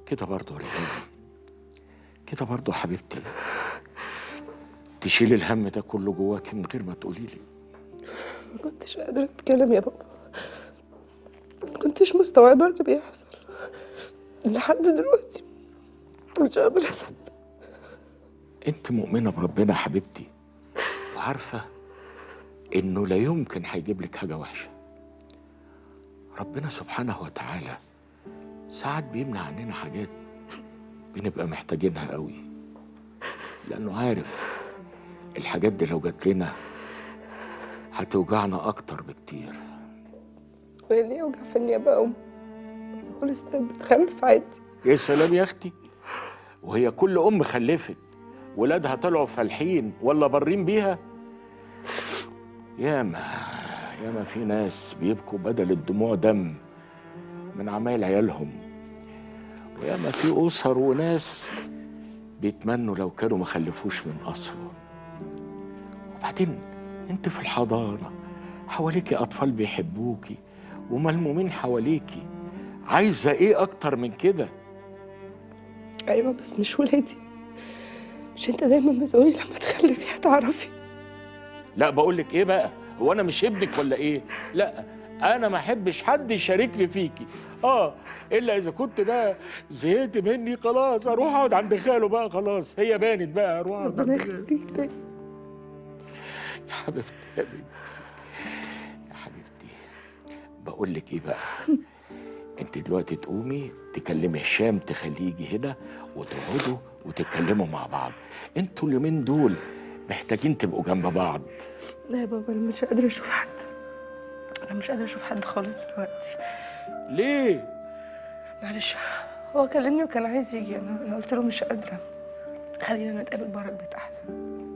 كده برضه يا ريهام كده برضه حبيبتي تشيل الهم ده كله جواكي من غير ما تقولي لي ما كنتش قادرة أتكلم يا بابا ما كنتش مستوعبة اللي بيحصل لحد دلوقتي مش قادرة أصدق انت مؤمنه بربنا يا حبيبتي وعارفه انه لا يمكن هيجيب لك حاجه وحشه ربنا سبحانه وتعالى ساعات بيمنع عننا حاجات بنبقى محتاجينها قوي لانه عارف الحاجات دي لو جات لنا هتوجعنا اكتر بكتير وهي ليه يوجع في النيابة يا أم كل سنة بتخلف عادي يا سلام يا اختي وهي كل ام خلفت ولادها طلعوا فالحين ولا برين بيها ياما ياما في ناس بيبكوا بدل الدموع دم من عمايل عيالهم وياما في اسر وناس بيتمنوا لو كانوا ما خلفوش من اصله وبعدين انت في الحضانه حواليكي اطفال بيحبوكي وملمومين حواليكي عايزه ايه اكتر من كده أيوة بس مش ولادي مش أنت دايما بتقولي لما تخلفي هتعرفي لا بقول لك ايه بقى هو انا مش ابنك ولا ايه لا انا ما احبش حد يشاركني فيكي اه الا اذا كنت بقى زهقت مني خلاص اروح اقعد عند خاله بقى خلاص هي بانت بقى اروح اقعد ربنا عند خاله يخليك ليا يا حبيبتي يا بنتي يا حبيبتي بقول لك ايه بقى انت دلوقتي تقومي تكلمي هشام تخليه يجي هنا وتقعدوا وتتكلموا مع بعض انتوا اليومين دول محتاجين تبقوا جنب بعض لا يا بابا أنا مش قادرة أشوف حد أنا مش قادرة أشوف حد خالص دلوقتي ليه معلش هو كلمني وكان عايز يجي أنا أنا قلت له مش قادرة خلينا نتقابل بره البيت أحسن